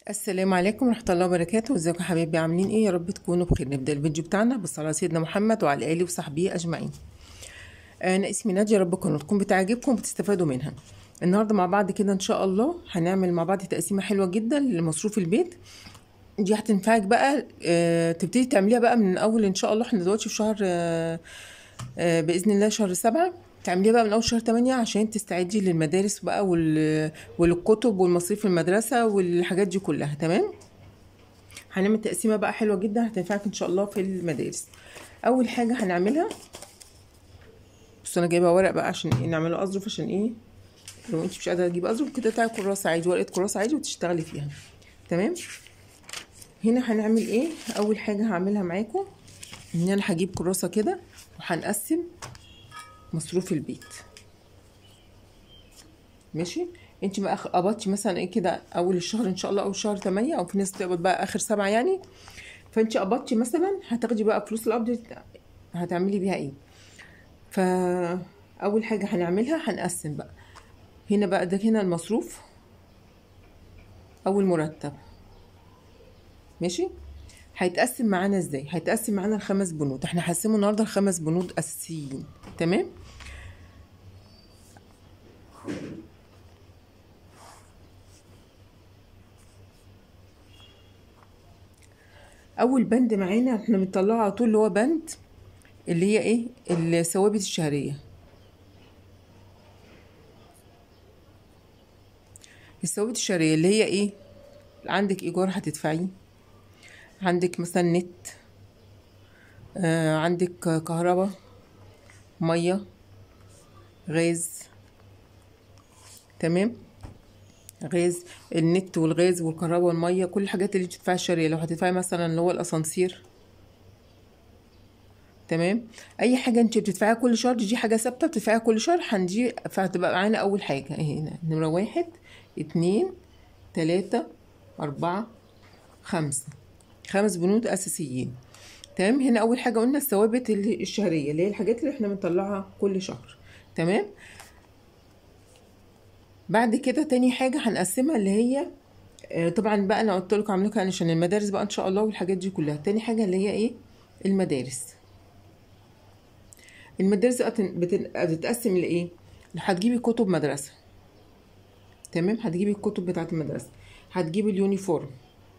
السلام عليكم ورحمة الله وبركاته ازيكم يا حبايبي عاملين ايه يا رب تكونوا بخير نبدأ الفيديو بتاعنا بالصلاة على سيدنا محمد وعلى آله وصحبه أجمعين أنا اسمي نادية يا رب تكون تكون بتعجبكم وبتستفادوا منها النهاردة مع بعض كده إن شاء الله هنعمل مع بعض تقسيمة حلوة جدا لمصروف البيت دي هتنفعك بقى آه تبتدي تعمليها بقى من أول إن شاء الله احنا دلوقتي في شهر آه آه بإذن الله شهر سبعة تعمليها بقى من اول شهر 8 عشان تستعدي للمدارس بقى وال... وللكتب والمصاريف المدرسه والحاجات دي كلها تمام هنعمل تقسيمه بقى حلوه جدا هتنفعك ان شاء الله في المدارس اول حاجه هنعملها بص انا جايبه ورق بقى عشان ايه نعمله اظرف عشان ايه لو انت مش قادره تجيبي اظرف كده بتاعي كراسه عادي ورقه كراسه عادي وتشتغلي فيها تمام هنا هنعمل ايه اول حاجه هعملها معاكم ان انا هجيب كراسه كده وهنقسم مصروف البيت ماشي انت بقى قبضتي مثلا ايه كده اول الشهر ان شاء الله او شهر 8 او في ناس تقبض بقى اخر سبعة يعني فانت قبضتي مثلا هتاخدي بقى فلوس القبض هتعملي بيها ايه فاول حاجه هنعملها هنقسم بقى هنا بقى ده هنا المصروف اول مرتب ماشي هيتقسم معانا ازاي هيتقسم معانا الخمس بنود احنا هنقسمه النهارده الخمس بنود اساسيين تمام اول بند معانا احنا بنطلعه على طول اللي هو بند اللي هي ايه الثوابت الشهريه الثوابت الشهريه اللي هي ايه عندك ايجار هتدفعيه عندك مثلا نت آه عندك كهرباء ميه غاز تمام غاز النت والغاز والكهرباء والميه كل الحاجات اللي بتدفعها الشهريه لو هتدفعي مثلا اللي هو الاسانسير تمام اي حاجه انت بتدفعيها كل شهر دي حاجه ثابته بتدفعيها كل شهر هنجي فهتبقى معانا اول حاجه اهي هنا نمره واحد اتنين تلاته اربعه خمسه خمس بنود اساسيين تمام هنا اول حاجه قلنا الثوابت الشهريه اللي هي الحاجات اللي احنا بنطلعها كل شهر تمام بعد كده تاني حاجه هنقسمها اللي هي طبعا بقى انا قلت لكم عاملين كده عشان المدارس بقى ان شاء الله والحاجات دي كلها تاني حاجه اللي هي ايه المدارس المدارس بتتقسم لايه هتجيبي كتب مدرسه تمام هتجيبي الكتب بتاعه المدرسه هتجيبي اليونيفورم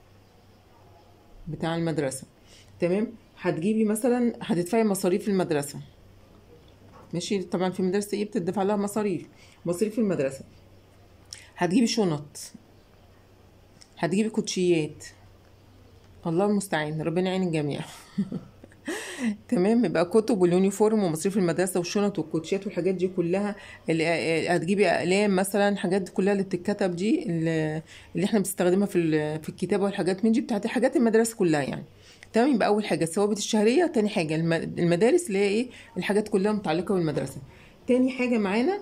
بتاع المدرسة تمام هتجيبي مثلا هتدفعي مصاريف المدرسة ماشي طبعا في مدرسة ايه بتدفع لها مصاريف مصاريف المدرسة هتجيبي شنط هتجيبي كوتشيات الله المستعان ربنا يعين الجميع تمام يبقى كتب واليونيفورم ومصاريف المدرسه والشنط والكوتشيات والحاجات دي كلها اللي هتجيبي اقلام مثلا الحاجات دي كلها اللي بتتكتب دي اللي احنا بنستخدمها في في الكتابه والحاجات من دي بتاعت حاجات المدرسه كلها يعني تمام يبقى اول حاجه الثوابت الشهريه تاني حاجه المدارس اللي هي ايه الحاجات كلها متعلقه بالمدرسه تاني حاجه معانا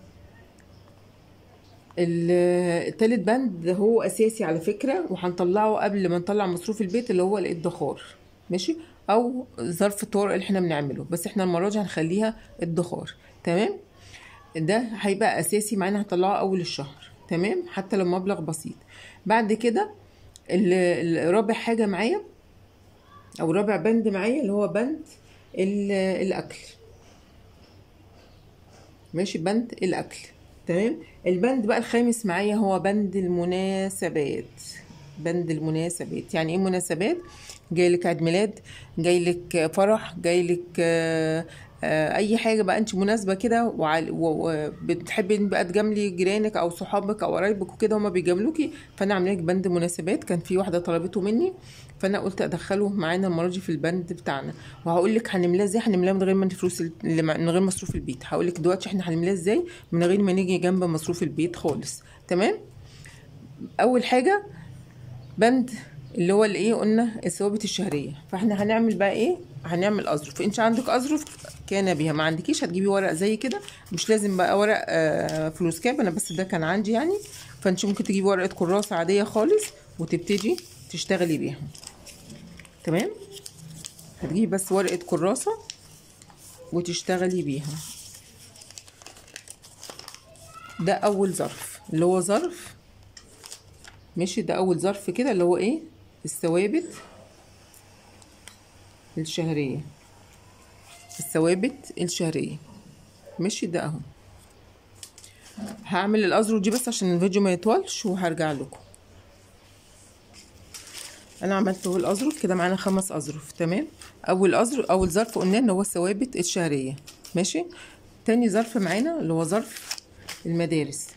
التالت بند هو اساسي على فكره وهنطلعه قبل ما نطلع مصروف البيت اللي هو الادخار ماشي او ظرف طارئ اللي احنا بنعمله بس احنا المره دي هنخليها ادخار تمام ده هيبقى اساسي معانا هنطلعه اول الشهر تمام حتى لو مبلغ بسيط بعد كده الرابع حاجه معايا او رابع بند معايا اللي هو بند الاكل ماشي بند الاكل تمام البند بقى الخامس معايا هو بند المناسبات بند المناسبات يعني ايه مناسبات جايلك عيد ميلاد جايلك فرح جايلك آه آه اي حاجه بقى انت مناسبه كده وبتحبي بقى تجاملي جيرانك او صحابك او قرايبك وكده هما بيجاملوكي فانا عامله لك بند مناسبات كان في واحده طلبته مني فانا قلت ادخله معانا المره دي في البند بتاعنا وهقول لك هنملاه ازاي هنملاه من غير ما فلوس من غير مصروف البيت هقول لك دلوقتي احنا هنملاه ازاي من غير ما نيجي جنب مصروف البيت خالص تمام اول حاجه بند اللي هو الايه قلنا الثوابت الشهريه فاحنا هنعمل بقى ايه هنعمل اظرف انت عندك اظرف كان بيها ما عندكيش هتجيبي ورق زي كده مش لازم بقى ورق آه فلوس كاب انا بس ده كان عندي يعني فانت ممكن تجيبي ورقه كراسه عاديه خالص وتبتدي تشتغلي بيها تمام هتجيبي بس ورقه كراسه وتشتغلي بيها ده اول ظرف اللي هو ظرف ماشي ده اول ظرف كده اللي هو ايه الثوابت الشهرية الثوابت الشهرية ماشي ده اهو هعمل الازرق دي بس عشان الفيديو ما يطولش وهرجع لكم انا عملت اهو الازرق كده معانا خمس اظرف تمام اول ازرق اول ظرف قلنا ان هو الثوابت الشهريه ماشي تاني ظرف معانا اللي هو ظرف المدارس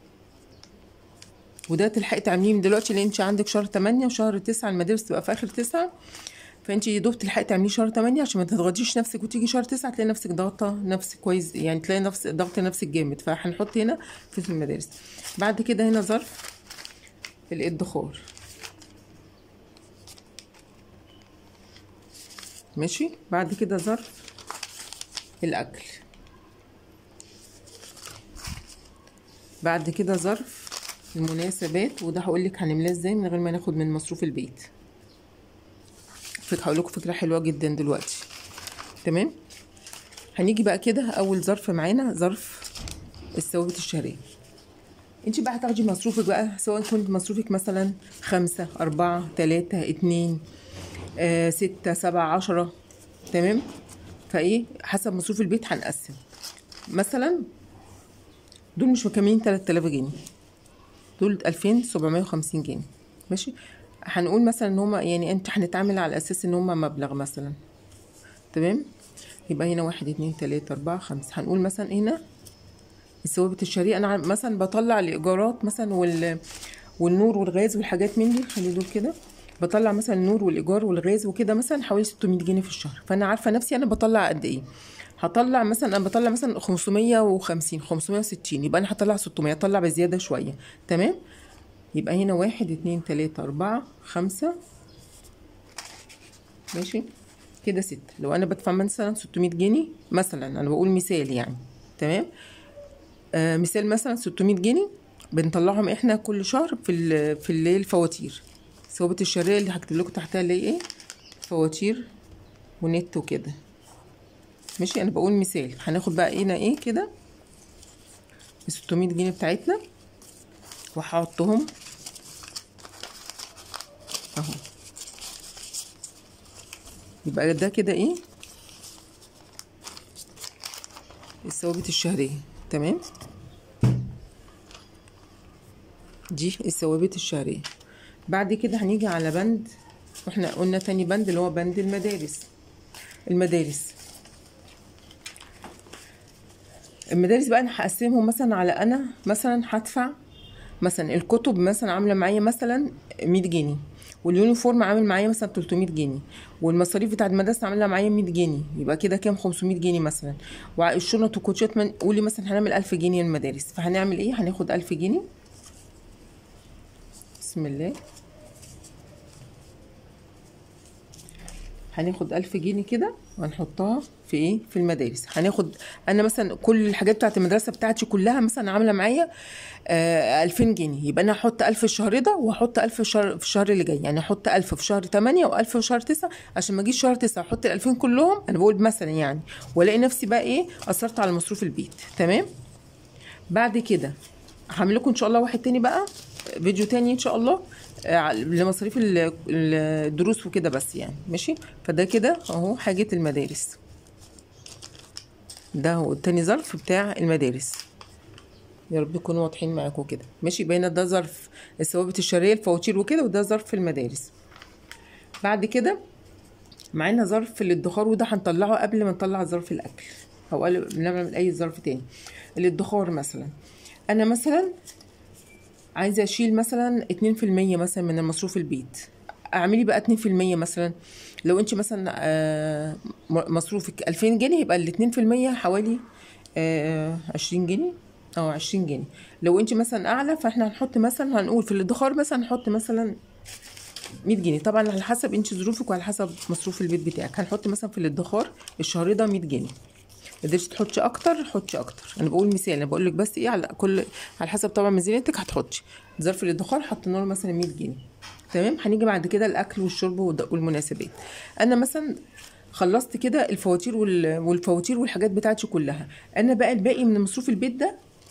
وده تلحقي تعمليه من دلوقتي لان انت عندك شهر 8 وشهر 9 المدارس تبقى في اخر 9 فانت يا دوب تلحقي تعمليه شهر 8 عشان ما تضغطيش نفسك وتيجي شهر 9 تلاقي نفسك ضاغطه نفسك كويس يعني تلاقي نفس ضغط نفسك جامد فهنحط هنا في المدارس بعد كده هنا ظرف الادخار ماشي بعد كده ظرف الاكل بعد كده ظرف المناسبات وده هقول لك هنملاه ازاي من غير ما ناخد من مصروف البيت فكره هقول لكم فكره حلوه جدا دلوقتي تمام هنيجي بقى كده اول ظرف معانا ظرف الثوابت الشهريه انت بقى هتاخدي مصروفك بقى سواء كنت مصروفك مثلا خمسة أربعة تلاتة اتنين آه ستة سبعة عشرة تمام فايه حسب مصروف البيت هنقسم مثلا دول مش مكملين تلات آلاف جنيه دول ألفين سبعمية وخمسين جنيه ماشي هنقول مثلا ان هما يعني انت هنتعامل على اساس ان هما مبلغ مثلا تمام يبقى هنا واحد اتنين تلاتة اربعة خمسة هنقول مثلا هنا الثوابت الشهرية انا مثلا بطلع الايجارات مثلا وال والنور والغاز والحاجات من دي خلي دول كده بطلع مثلا النور والايجار والغاز وكده مثلا حوالي 600 جنيه في الشهر فانا عارفه نفسي انا بطلع قد ايه هطلع مثلا انا بطلع مثلا 550 560 يبقى انا هطلع 600 اطلع بزياده شويه تمام يبقى هنا واحد اتنين تلاتة أربعة خمسة ماشي كده ستة لو أنا بدفع مثلا ستمية جنيه مثلا أنا بقول مثال يعني تمام آه مثال مثلا ستمية جنيه بنطلعهم احنا كل شهر في ال في اللي هي الفواتير ثوابت الشهرية اللي هكتب لكم تحتها اللي هي ايه فواتير ونت وكده ماشي انا بقول مثال هناخد بقى هنا ايه كده ال 600 جنيه بتاعتنا وهحطهم اهو يبقى ده كده ايه الثوابت الشهرية تمام دي الثوابت الشهرية بعد كده هنيجي على بند واحنا قلنا تاني بند اللي هو بند المدارس المدارس المدارس بقى انا هقسمهم مثلا على انا مثلا هدفع مثلا الكتب مثلا عامله معايا مثلا 100 جنيه واليونيفورم عامل معايا مثلا 300 جنيه والمصاريف بتاعت المدرسه عامله معايا 100 جنيه يبقى كده كام 500 جنيه مثلا والشنط والكوتشات من قولي مثلا هنعمل 1000 جنيه المدارس فهنعمل ايه هناخد 1000 جنيه بسم الله هناخد ألف جنيه كده وهنحطها في ايه في المدارس هناخد انا مثلا كل الحاجات بتاعت المدرسه بتاعتي كلها مثلا عامله معايا آه 2000 جنيه يبقى انا هحط 1000 الشهر ده وهحط 1000 في الشهر في الشهر اللي جاي يعني هحط 1000 في شهر 8 و1000 في شهر 9 عشان ما اجيش شهر 9 احط ال 2000 كلهم انا بقول مثلا يعني والاقي نفسي بقى ايه اثرت على مصروف البيت تمام بعد كده هعمل لكم ان شاء الله واحد تاني بقى فيديو تاني ان شاء الله آه، لمصاريف ال- الدروس وكده بس يعني ماشي فده كده اهو حاجة المدارس ده هو التاني ظرف بتاع المدارس يا رب يكونوا واضحين معاكم كده ماشي بين ده ظرف الثوابت الشهرية الفواتير وكده وده ظرف المدارس بعد كده معانا ظرف الادخار وده هنطلعه قبل ما نطلع ظرف الاكل او قبل ما نعمل اي ظرف تاني الادخار مثلا انا مثلا عايزه اشيل مثلا 2% مثلا من المصروف البيت اعملي بقى 2% مثلا لو انت مثلا آه، م- مصروفك 2000 جنيه يبقى ال 2% حوالي آه، 20 جنيه اه 20 جنيه لو انت مثلا اعلى فاحنا هنحط مثلا هنقول في الادخار مثلا نحط مثلا 100 جنيه طبعا على حسب انت ظروفك وعلى حسب مصروف البيت بتاعك هنحط مثلا في الادخار الشهر ده 100 جنيه قدرتي تحطي اكتر حطي اكتر انا بقول مثال انا بقول لك بس ايه على كل على حسب طبعا ميزانيتك هتحطي ظرف الادخار حطينا له مثلا 100 جنيه تمام هنيجي بعد كده الاكل والشرب والد- والمناسبات انا مثلا خلصت كده الفواتير وال- والفواتير والحاجات بتاعتي كلها انا بقى الباقي من مصروف البيت ده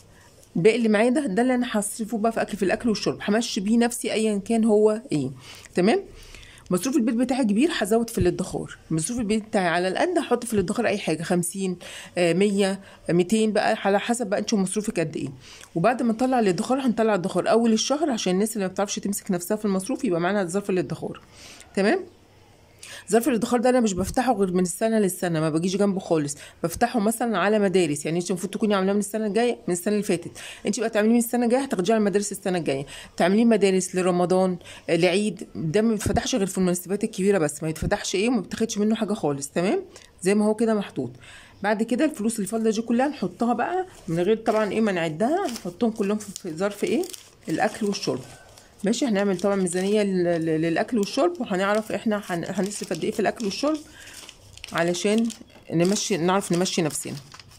الباقي اللي معايا ده ده اللي انا هصرفه بقى في اكل في الاكل والشرب همشي بيه نفسي ايا كان هو ايه تمام مصروف البيت بتاعي كبير هزود في الادخار مصروف البيت بتاعي على القد هحط في الادخار اي حاجه 50 آه، 100 آه، 200 بقى على حسب بقى انت مصروفك قد ايه وبعد ما نطلع الادخار هنطلع الادخار اول الشهر عشان الناس اللي ما بتعرفش تمسك نفسها في المصروف يبقى معانا ظرف الادخار تمام ظرف الادخار ده انا مش بفتحه غير من السنه للسنه ما بجيش جنبه خالص بفتحه مثلا على مدارس يعني انت المفروض تكوني عاملاه من السنه الجايه من السنه اللي فاتت انت بقى تعمليه من السنه الجايه هتاخديه على المدارس السنه الجايه تعمليه مدارس لرمضان آه، لعيد ده ما بيتفتحش غير في المناسبات الكبيره بس ما يتفتحش ايه وما بتاخدش منه حاجه خالص تمام زي ما هو كده محطوط بعد كده الفلوس اللي فاضله دي كلها نحطها بقى من غير طبعا ايه ما نعدها نحطهم كلهم في في ظرف ايه الاكل والشرب ماشي هنعمل طبعا ميزانيه لل- لل- للاكل والشرب وهنعرف احنا هن- هنصرف قد ايه في الاكل والشرب علشان نمشي نعرف نمشي نفسنا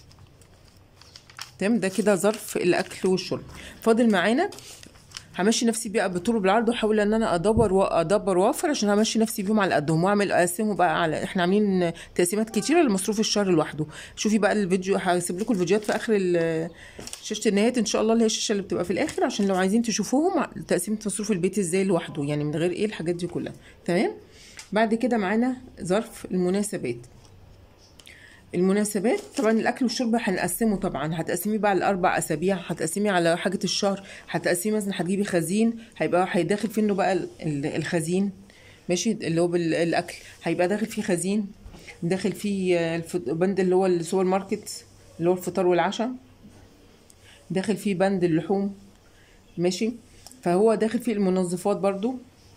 تمام ده كده ظرف الاكل والشرب فاضل معانا همشي نفسي بقى بالطول وبالعرض واحاول ان انا ادبر وادبر واوفر عشان همشي نفسي بيهم على قدهم واعمل اقسمه بقى على احنا عاملين تقسيمات كتيره لمصروف الشهر لوحده شوفي بقى الفيديو هسيب لكم الفيديوهات في اخر ال- شاشه النهايات ان شاء الله اللي هي الشاشه اللي بتبقى في الاخر عشان لو عايزين تشوفوهم تقسيمه مصروف البيت ازاي لوحده يعني من غير ايه الحاجات دي كلها تمام بعد كده معانا ظرف المناسبات المناسبات طبعا الاكل والشرب هنقسمه طبعا هتقسميه بقى على اربع اسابيع هتقسميه على حاجه الشهر هتقسميه مثلا هتجيبي خزين هيبقى هيداخل فيه انه بقى ال- ال- الخزين ماشي اللي هو بالاكل هيبقى داخل فيه خزين داخل فيه آه، الف- بند اللي هو السوبر ماركت اللي هو الفطار والعشاء داخل فيه بند اللحوم ماشي فهو داخل فيه المنظفات برضو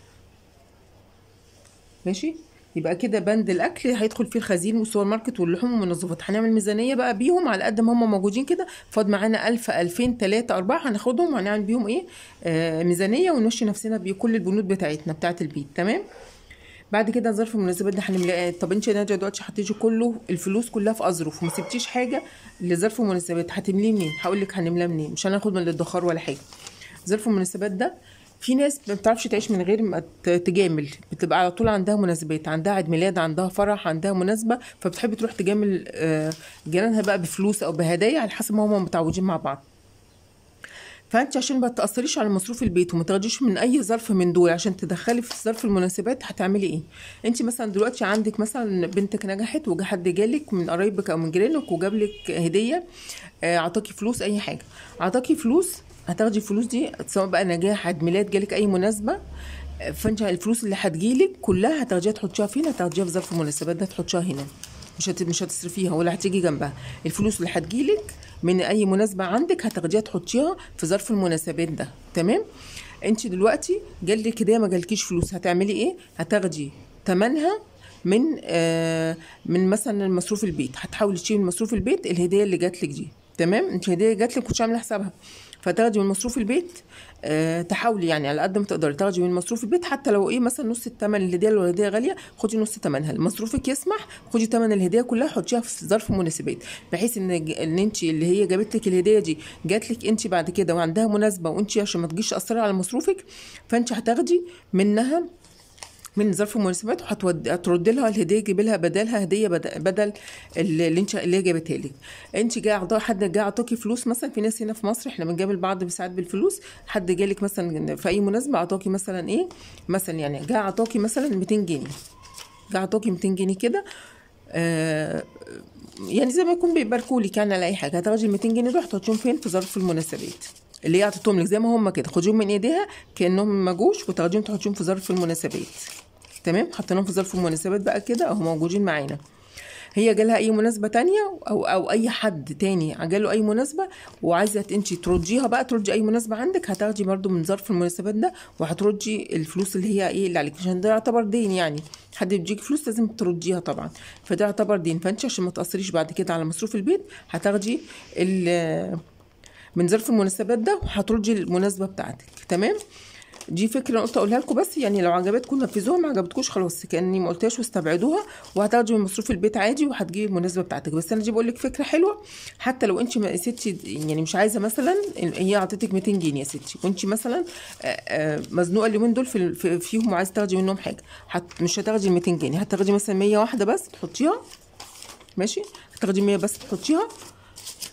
ماشي يبقى كده بند الاكل هيدخل فيه الخزين والسوبر ماركت واللحوم والمنظفات هنعمل ميزانيه بقى بيهم على قد ما هم موجودين كده فاض معانا 1000 2000 3 4 هناخدهم وهنعمل بيهم ايه آه ميزانيه ونمشي نفسنا بكل البنود بتاعتنا بتاعه البيت تمام بعد كده ظرف المناسبات ده هنملاه طب انت يا ناديه دلوقتي حطيتي كله الفلوس كلها في اظرف وما سبتيش حاجه لظرف المناسبات هتمليه منين هقول لك هنملاه منين مش هناخد من الادخار ولا حاجه ظرف المناسبات ده في ناس ما بتعرفش تعيش من غير ما ت- تجامل بتبقى على طول عندها مناسبات عندها عيد ميلاد عندها فرح عندها مناسبه فبتحب تروح تجامل آه، جيرانها بقى بفلوس او بهدايا على حسب ما هم متعودين مع بعض فانت عشان ما تاثريش على مصروف البيت وما تاخديش من اي ظرف من دول عشان تدخلي في ظرف المناسبات هتعملي ايه انت مثلا دلوقتي عندك مثلا بنتك نجحت وجا حد جالك من قرايبك او من جيرانك وجاب لك هديه آه، عطاكي فلوس اي حاجه عطاكي فلوس هتاخدي الفلوس دي سواء بقى نجاح عيد ميلاد جالك اي مناسبه آه، فانت الفلوس اللي هتجيلك كلها هتاخديها تحطيها فين هتاخديها في ظرف المناسبات ده تحطيها هنا مش هت... مش هتصرفيها ولا هتيجي جنبها الفلوس اللي هتجيلك من اي مناسبه عندك هتاخديها تحطيها في ظرف المناسبات ده تمام انت دلوقتي جالك هديه ما جالكيش فلوس هتعملي ايه هتاخدي تمنها من آه من مثلا مصروف البيت هتحاولي تشيلي من مصروف البيت الهديه اللي جاتلك دي تمام انت هديه جاتلك كنتش عامله حسابها فتاخدي من مصروف البيت آه تحاولي يعني على قد ما تقدري تاخدي من مصروف البيت حتى لو ايه مثلا نص الثمن الهديه لو الهديه غاليه خدي نص ثمنها مصروفك يسمح خدي ثمن الهديه كلها حطيها في ظرف مناسبات بحيث ان ج- ان انت اللي هي جابت لك الهديه دي جات لك انت بعد كده وعندها مناسبه وانت عشان ما تجيش تاثري على مصروفك فانت هتاخدي منها من ظرف المناسبات وهترد لها الهديه تجيب لها بدلها هديه بدل, بدل اللي اللي انت اللي هي جابتها لك انت جاي عطا حد جاي عطاكي فلوس مثلا في ناس هنا في مصر احنا بنقابل بعض ساعات بالفلوس حد جالك مثلا في اي مناسبه عطاكي مثلا ايه مثلا يعني جاي عطاكي مثلا 200 جنيه جاي عطاكي 200 جنيه كده آه يعني زي ما يكون بيباركوا لك يعني على اي حاجه هتاخدي ال 200 جنيه دول هتحطيهم فين في ظرف المناسبات اللي هي عطتهم لك زي ما هم كده خديهم من ايديها كانهم ما جوش وتاخديهم تحطيهم في ظرف المناسبات تمام حطيناهم في ظرف المناسبات بقى كده اهو موجودين معانا هي جالها اي مناسبه تانية او او اي حد تاني جاله اي مناسبه وعايزه انت ترديها بقى تردي اي مناسبه عندك هتاخدي برضو من ظرف المناسبات ده وهتردي الفلوس اللي هي ايه اللي عليك عشان ده يعتبر دين يعني حد يديك فلوس لازم ترديها طبعا فده يعتبر دين فانت عشان ما تاثريش بعد كده على مصروف البيت هتاخدي ال- من ظرف المناسبات ده وهتردي المناسبه بتاعتك تمام دي فكره قلت اقولها لكم بس يعني لو عجبتكم نفذوها ما عجبتكوش خلاص كاني ما قلتهاش واستبعدوها وهتاخدي من مصروف البيت عادي وهتجيبي المناسبه بتاعتك بس انا دي بقول لك فكره حلوه حتى لو انت ما ستي يعني مش عايزه مثلا هي اعطتك 200 جنيه يا ستي وانت مثلا آه، آه، مزنوقه اليومين دول في في- فيهم وعايزه تاخدي منهم حاجه هت مش هتاخدي ال 200 جنيه هتاخدي مثلا 100 واحده بس تحطيها ماشي هتاخدي 100 بس تحطيها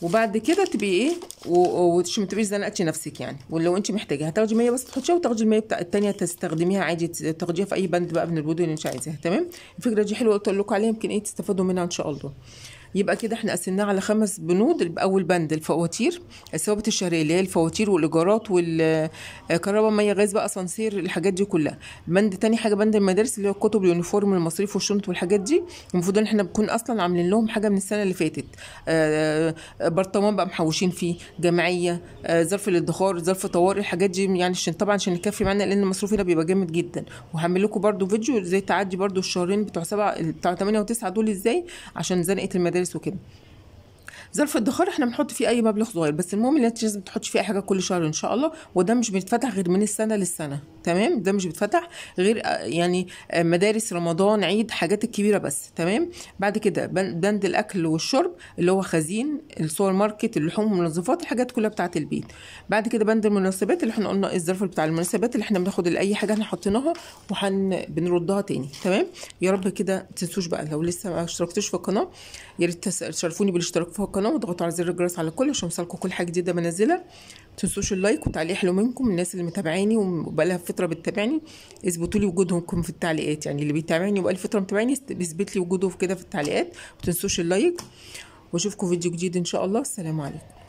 وبعد كده تبقي ايه و- ومش ما تبقيش زنقتي نفسك يعني ولو انت محتاجه هتاخدي ميه بس تحطيها وتاخدي الميه بتاع التانية تستخدميها عادي تاخديها في اي بند بقى من البودن اللي انت عايزاها تمام الفكره دي حلوه قلت لكم عليها يمكن ايه تستفادوا منها ان شاء الله يبقى كده احنا قسمناها على خمس بنود اول بند الفواتير الثوابت الشهريه اللي هي الفواتير والايجارات والكهرباء ميه غاز بقى اسانسير الحاجات دي كلها بند تاني حاجه بند المدارس اللي هو الكتب اليونيفورم المصاريف والشنط والحاجات دي المفروض ان احنا بنكون اصلا عاملين لهم حاجه من السنه اللي فاتت آه، آه، برطمان بقى محوشين فيه جمعيه آه، ظرف الادخار ظرف طوارئ الحاجات دي يعني عشان طبعا عشان يكفي معانا لان المصروف هنا بيبقى جامد جدا وهعمل لكم برده فيديو ازاي تعدي برده الشهرين بتوع سبعه بتوع 8 و9 دول ازاي عشان زنقه المدارس وكده ظرف الادخار احنا بنحط فيه اي مبلغ صغير بس المهم ان انت لازم تحطي فيه اي حاجه كل شهر ان شاء الله وده مش بيتفتح غير من السنه للسنه تمام ده مش بيتفتح غير آه، يعني آه، مدارس رمضان عيد حاجات الكبيره بس تمام بعد كده بن- بند الاكل والشرب اللي هو خزين السوبر ماركت اللحوم والمنظفات الحاجات كلها بتاعه البيت بعد كده بند المناسبات اللي احنا قلنا الظرف بتاع المناسبات اللي احنا بناخد اي حاجه احنا حطيناها وحن بنردها تاني تمام يا رب كده تنسوش بقى لو لسه ما اشتركتوش في القناه يا ريت تس- تشرفوني بالاشتراك في القناه وتضغطوا على زر الجرس على الكل عشان يوصلكم كل حاجه جديده بنزلها تنسوش اللايك وتعليق حلو منكم الناس اللي متابعاني وبقالها فتره بتتابعني اثبتوا لي وجودهم في التعليقات يعني اللي بيتابعني وبقالي فتره متابعني است- بيثبت لي وجوده في كده في التعليقات وتنسوش اللايك واشوفكم فيديو جديد ان شاء الله السلام عليكم